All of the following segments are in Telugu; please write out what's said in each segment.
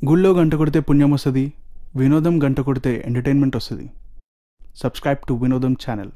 గుళ్ళో గంట కొడితే పుణ్యం వస్తుంది వినోదం గంట కొడితే ఎంటర్టైన్మెంట్ వస్తుంది సబ్స్క్రైబ్ టు వినోదం ఛానల్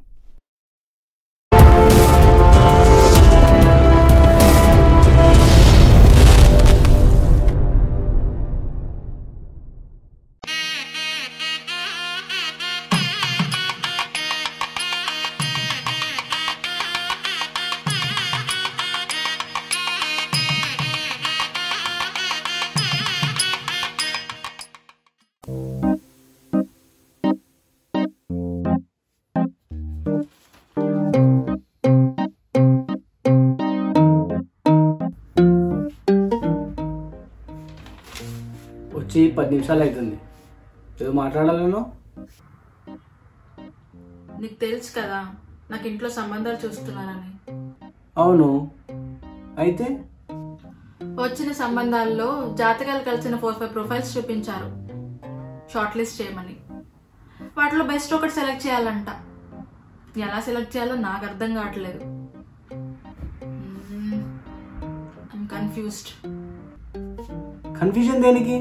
వచ్చి పది నిమిషాలు అవుతుంది ఏదో మాట్లాడాలను నీకు తెలుసు కదా నాకు ఇంట్లో సంబంధాలు చూస్తున్నారని అవును అయితే వచ్చిన సంబంధాల్లో జాతకాలు కలిసిన ఫోర్ ఫైవ్ ప్రొఫైల్స్ చూపించారు షార్ట్ లిస్ట్ చేయమని వాటిలో బెస్ట్ ఒకటి సెలెక్ట్ చేయాలంట ఎలా సెలెక్ట్ చేయాలో నాకు అర్థం కావట్లేదు ఐమ్ కన్ఫ్యూజ్డ్ కన్ఫ్యూజన్ దేనికి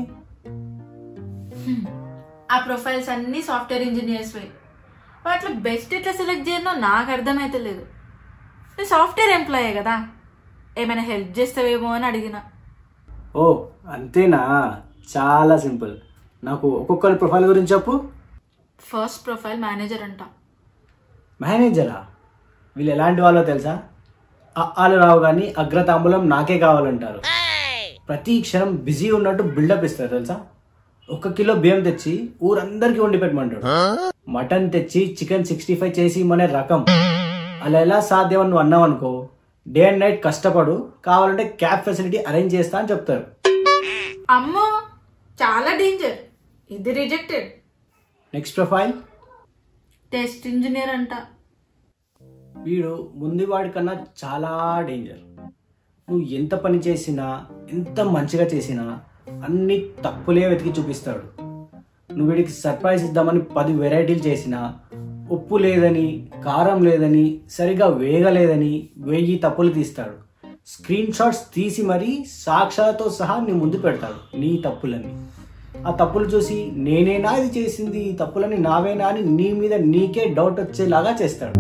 ఆ ప్రొఫైల్స్ అన్ని సాఫ్ట్వేర్ ఇంజనీర్స్ వాటిలో బెస్ట్ ఎట్లా సెలెక్ట్ చేయనో నాకు అర్థమైతే లేదు నేను సాఫ్ట్వేర్ ఎంప్లాయే కదా ఏమైనా హెల్ప్ చేస్తావేమో అని అడిగిన ఓ అంతేనా చాలా సింపుల్ నాకు ఒక్కొక్కరి ప్రొఫైల్ గురించి చెప్పు ఫస్ట్ ప్రొఫైల్ మేనేజర్ అంట మేనేజరా వీళ్ళు ఎలాంటి వాళ్ళో తెలుసా వాళ్ళు రావు కానీ అగ్రతాంబూలం నాకే కావాలంటారు ప్రతి క్షణం బిజీ ఉన్నట్టు బిల్డప్ ఇస్తారు తెలుసా ఒక కిలో బియ్యం తెచ్చి ఊరందరికీ వండి పెట్టమంటాడు మటన్ తెచ్చి చికెన్ సిక్స్టీ ఫైవ్ చేసి ఇమ్మనే రకం అలా ఎలా సాధ్యం అని నువ్వు అన్నావు అనుకో డే అండ్ నైట్ కష్టపడు కావాలంటే క్యాబ్ ఫెసిలిటీ అరేంజ్ చేస్తా అని చెప్తారు అమ్మో చాలా డేంజర్ ఇది rejected next profile test engineer అంట వీడు ముందు వాడికన్నా చాలా డేంజర్ నువ్వు ఎంత పని చేసినా ఎంత మంచిగా చేసినా అన్ని తప్పులే వెతికి చూపిస్తాడు నువ్వు వీడికి సర్ప్రైజ్ ఇద్దామని పది వెరైటీలు చేసినా ఉప్పు లేదని కారం లేదని సరిగా వేగలేదని వెయ్యి తప్పులు తీస్తాడు స్క్రీన్ షాట్స్ తీసి మరీ సాక్ష్యాలతో సహా నీ ముందు పెడతాడు నీ తప్పులని ఆ తప్పులు చూసి నేనేనా ఇది చేసింది ఈ తప్పులని నావేనా అని నీ మీద నీకే డౌట్ వచ్చేలాగా చేస్తాడు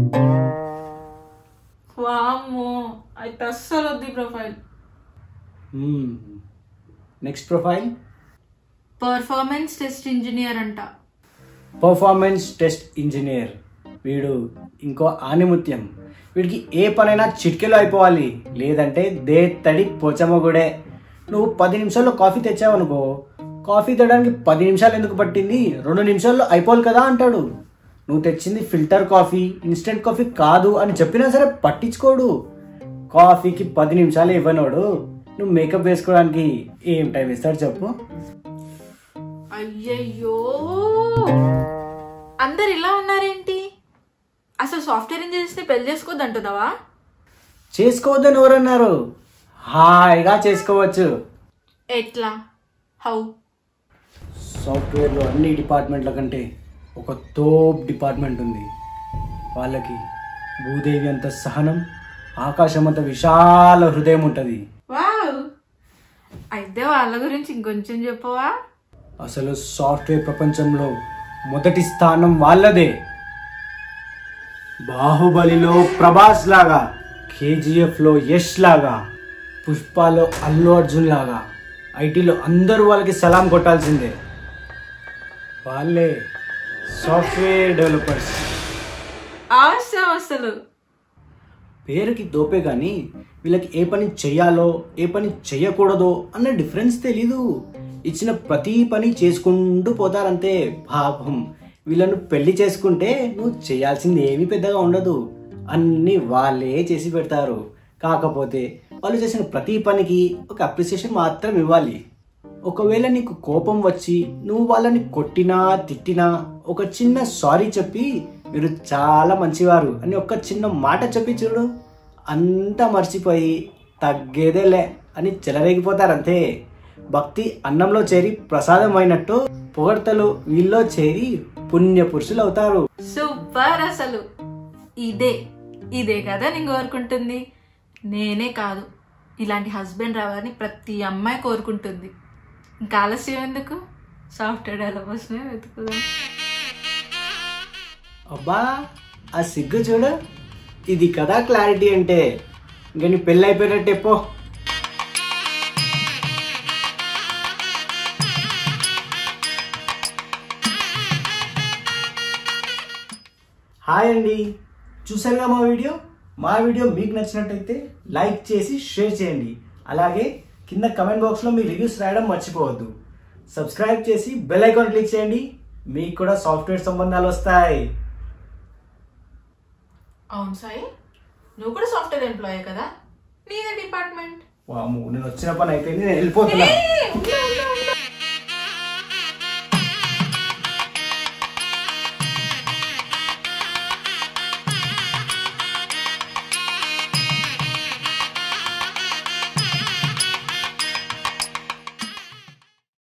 వామ్మో అయితే అస్సలు వద్దు profile next profile performance test engineer అంట పర్ఫార్మెన్స్ టెస్ట్ ఇంజనీర్ వీడు ఇంకో ఆనిముత్యం వీడికి ఏ పనైనా చిటికెలో అయిపోవాలి లేదంటే దే తడి పోచమ్మగుడే నువ్వు పది నిమిషాల్లో కాఫీ తెచ్చావనుకో కాఫీ తేయడానికి పది నిమిషాలు ఎందుకు పట్టింది రెండు నిమిషాల్లో అయిపోవాలి కదా అంటాడు నువ్వు తెచ్చింది ఫిల్టర్ కాఫీ ఇన్స్టెంట్ కాఫీ కాదు అని చెప్పినా సరే పట్టించుకోడు కాఫీకి పది నిమిషాలు ఇవ్వనోడు నువ్వు మేకప్ వేసుకోవడానికి ఏం టైం ఇస్తాడు చెప్పు అయ్యయ్యో అందరు ఇలా ఉన్నారేంటి అసలు సాఫ్ట్వేర్ ఇంజనీర్స్ ని పెళ్లి చేసుకోవద్దు అంటున్నావా చేసుకోవద్దని ఎవరన్నారు హాయిగా చేసుకోవచ్చు ఎట్లా హౌ సాఫ్ట్వేర్లో అన్ని డిపార్ట్మెంట్ల కంటే ఒక తోప్ డిపార్ట్మెంట్ ఉంది వాళ్ళకి భూదేవి అంత సహనం ఆకాశం అంత విశాల హృదయం ఉంటుంది వావ్ అయితే వాళ్ళ గురించి ఇంకొంచెం చెప్పవా అసలు సాఫ్ట్వేర్ ప్రపంచంలో మొదటి స్థానం వాళ్ళదే బాహుబలిలో ప్రభాస్ లాగా కేజీఎఫ్లో యష్ లాగా పుష్పలో అల్లు అర్జున్ లాగా ఐటీలో అందరూ వాళ్ళకి సలాం కొట్టాల్సిందే వాళ్ళే సాఫ్ట్వేర్ డెవలపర్స్ అవసరం అసలు పేరుకి తోపే కానీ వీళ్ళకి ఏ పని చెయ్యాలో ఏ పని చెయ్యకూడదో అన్న డిఫరెన్స్ తెలీదు ఇచ్చిన ప్రతి పని చేసుకుంటూ పోతారంతే పాపం వీళ్ళను పెళ్లి చేసుకుంటే నువ్వు చేయాల్సింది ఏమీ పెద్దగా ఉండదు అన్నీ వాళ్ళే చేసి పెడతారు కాకపోతే వాళ్ళు చేసిన ప్రతి పనికి ఒక అప్రిసియేషన్ మాత్రం ఇవ్వాలి ఒకవేళ నీకు కోపం వచ్చి నువ్వు వాళ్ళని కొట్టినా తిట్టినా ఒక చిన్న సారీ చెప్పి మీరు చాలా మంచివారు అని ఒక చిన్న మాట చెప్పి చూడు అంతా మర్చిపోయి తగ్గేదేలే అని చెలరేగిపోతారంతే భక్తి అన్నంలో చేరి ప్రసాదం అయినట్టు పొగడ్తలు వీళ్ళలో చేరి పుణ్య పురుషులు అవుతారు సూపర్ అసలు ఇదే ఇదే కదా నేను కోరుకుంటుంది నేనే కాదు ఇలాంటి హస్బెండ్ రావాలని ప్రతి అమ్మాయి కోరుకుంటుంది ఇంకా ఆలస్యం ఎందుకు సాఫ్ట్వేర్ డెవలపర్స్నే వెతుకుదాం అబ్బా ఆ సిగ్గు చూడు ఇది కదా క్లారిటీ అంటే ఇంకా నీ పెళ్ళి అయిపోయినట్టే పో హాయ్ అండి చూసారుగా మా వీడియో మా వీడియో మీకు నచ్చినట్టయితే లైక్ చేసి షేర్ చేయండి అలాగే కింద కమెంట్ బాక్స్లో మీ రివ్యూస్ రాయడం మర్చిపోవద్దు సబ్స్క్రైబ్ చేసి బెల్ ఐకాన్ క్లిక్ చేయండి మీకు కూడా సాఫ్ట్వేర్ సంబంధాలు వస్తాయి అవును సాయి నువ్వు కూడా సాఫ్ట్వేర్ ఎంప్లాయీ కదా నీదే డిపార్ట్మెంట్ వాము నేను వచ్చిన పని అయిపోయింది నేను వెళ్ళిపోతున్నా ఏ, ఉండు, ఉండు.